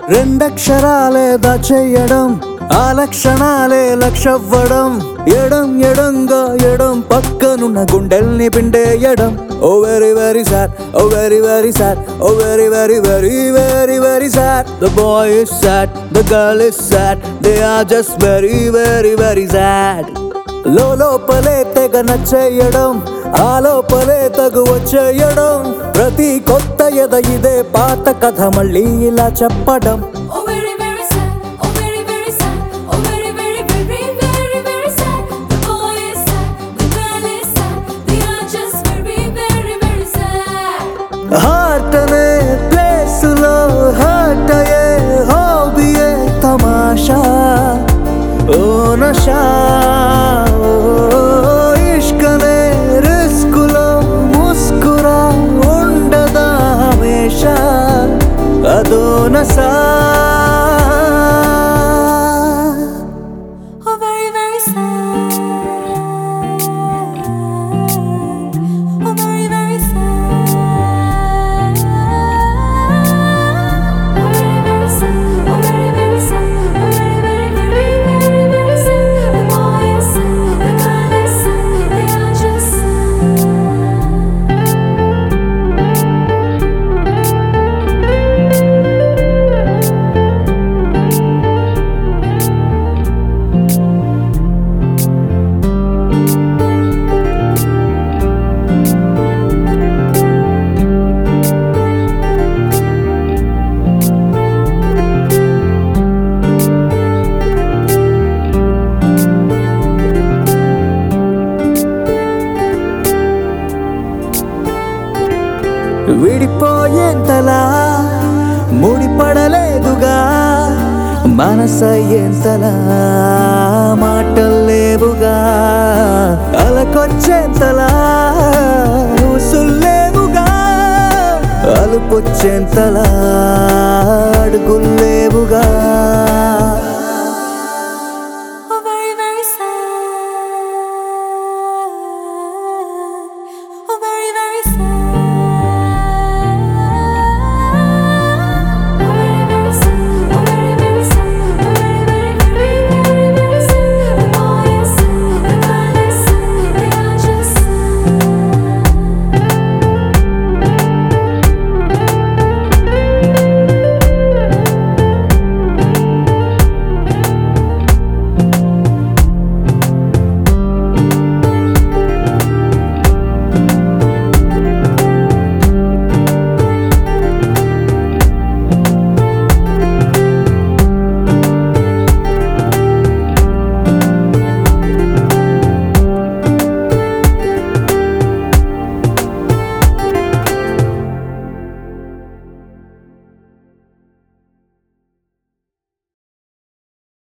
రెండక్షరాలే దాచేయడం ఆ లక్షణాలే లక్షవ్వడం ఎడం ఎడంగా ఎడం పక్కనున్న గుండెల్ని పిండేయడం oh very very sir oh very very sir oh very very very very very sir the boy is sad the girl is sad they are just very very very sad లోపలే తెగ నచ్చేయడం ఆ లోపలే తగు వచ్చేయడం ప్రతి కొత్త ఎద ఇదే పాత కథ మళ్ళీ ఇలా చెప్పడం Oh very very sad, oh very very sad, oh very very very very very sad. The boy is sad, the girl is sad, they are just very very very sad. Heart అనే place లో heart అయ్యే హాబీయే తమాషా ఓ నషా ఓ ఇష్కనే risk లో ముస్కురా ఉండదా హమేషా అదో నసా Oh very very sad, oh very very sad. Oh very very sad, oh very very sad, oh very very very very very sad. The boy is sad, the girl is sad, they are just sad. విడిపోయేంతలా ముడిపడలేదుగా మనసయ్యేంతలా మాటల్లేవుగా అలకొచ్చేంతలా ఉసుల్లేవుగా అలుపొచ్చేంతలా అడుగుల్లేవుగా